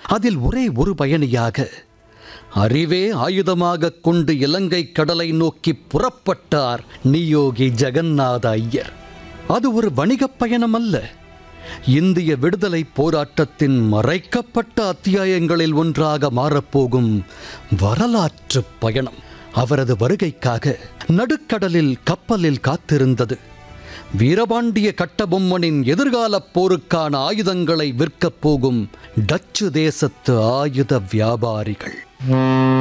அதில் ஒரே ஒரு பயணியாக அறிவே ஆயுதமாக கொண்டு இலங்கை கடலை நோக்கி புறப்பட்டார் நியோகி ஜெகநாத ஐயர் அது ஒரு வணிகப் பயணம் அல்ல இந்திய விடுதலை போராட்டத்தின் மறைக்கப்பட்ட அத்தியாயங்களில் ஒன்றாக மாறப்போகும் வரலாற்று பயணம் அவரது வருகைக்காக நடுக்கடலில் கப்பலில் காத்திருந்தது வீரபாண்டிய கட்டபொம்மனின் எதிர்காலப் போருக்கான ஆயுதங்களை விற்கப் போகும் டச்சு தேசத்து ஆயுத வியாபாரிகள்